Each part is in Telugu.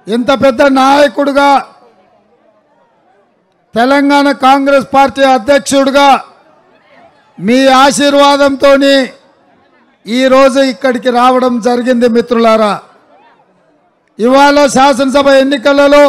ఇంత పెద్ద నాయకుడుగా తెలంగాణ కాంగ్రెస్ పార్టీ అధ్యక్షుడిగా మీ ఆశీర్వాదంతో ఈరోజు ఇక్కడికి రావడం జరిగింది మిత్రులారా ఇవాళ శాసనసభ ఎన్నికలలో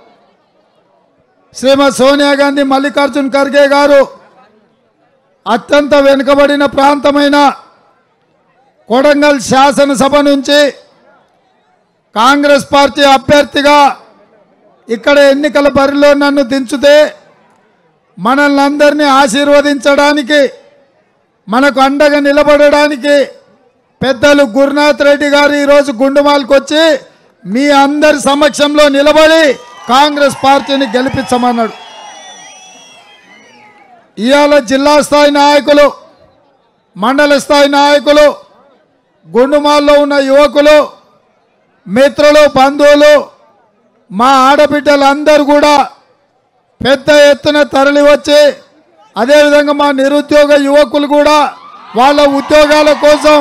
శ్రీమతి సోనియా గాంధీ మల్లికార్జున్ ఖర్గే గారు అత్యంత వెనుకబడిన ప్రాంతమైన కొడంగల్ శాసనసభ నుంచి కాంగ్రెస్ పార్టీ అభ్యర్థిగా ఇక్కడ ఎన్నికల బరిలో నన్ను దించుతే మనల్ని అందరినీ ఆశీర్వదించడానికి మనకు అండగా నిలబడడానికి పెద్దలు గురునాథ్ రెడ్డి గారు ఈరోజు గుండుమాలకు వచ్చి మీ అందరి సమక్షంలో నిలబడి కాంగ్రెస్ పార్టీని గెలిపించమన్నాడు ఇవాళ జిల్లా స్థాయి నాయకులు మండల స్థాయి నాయకులు గుండుమాల్లో ఉన్న యువకులు మిత్రులు బంధువులు మా ఆడబిడ్డలందరూ కూడా పెద్ద ఎత్తున తరలి వచ్చి అదేవిధంగా మా నిరుద్యోగ యువకులు కూడా వాళ్ళ ఉద్యోగాల కోసం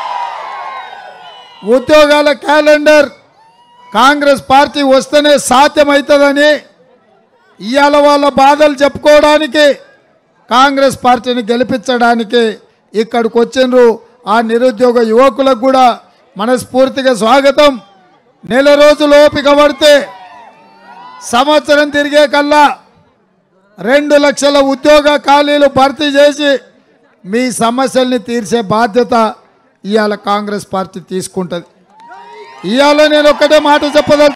ఉద్యోగాల క్యాలెండర్ కాంగ్రెస్ పార్టీ వస్తేనే సాధ్యమవుతుందని ఇవాళ వాళ్ళ బాధలు చెప్పుకోవడానికి కాంగ్రెస్ పార్టీని గెలిపించడానికి ఇక్కడికి వచ్చిండ్రు ఆ నిరుద్యోగ యువకులకు కూడా మనస్ఫూర్తిగా స్వాగతం నెల రోజులు ఓపిక పడితే సంవత్సరం తిరిగే కల్లా రెండు లక్షల ఉద్యోగ ఖాళీలు భర్తీ చేసి మీ సమస్యల్ని తీర్చే బాధ్యత ఇవాళ కాంగ్రెస్ పార్టీ తీసుకుంటుంది ఇవాళ నేను ఒక్కటే మాట చెప్పదలు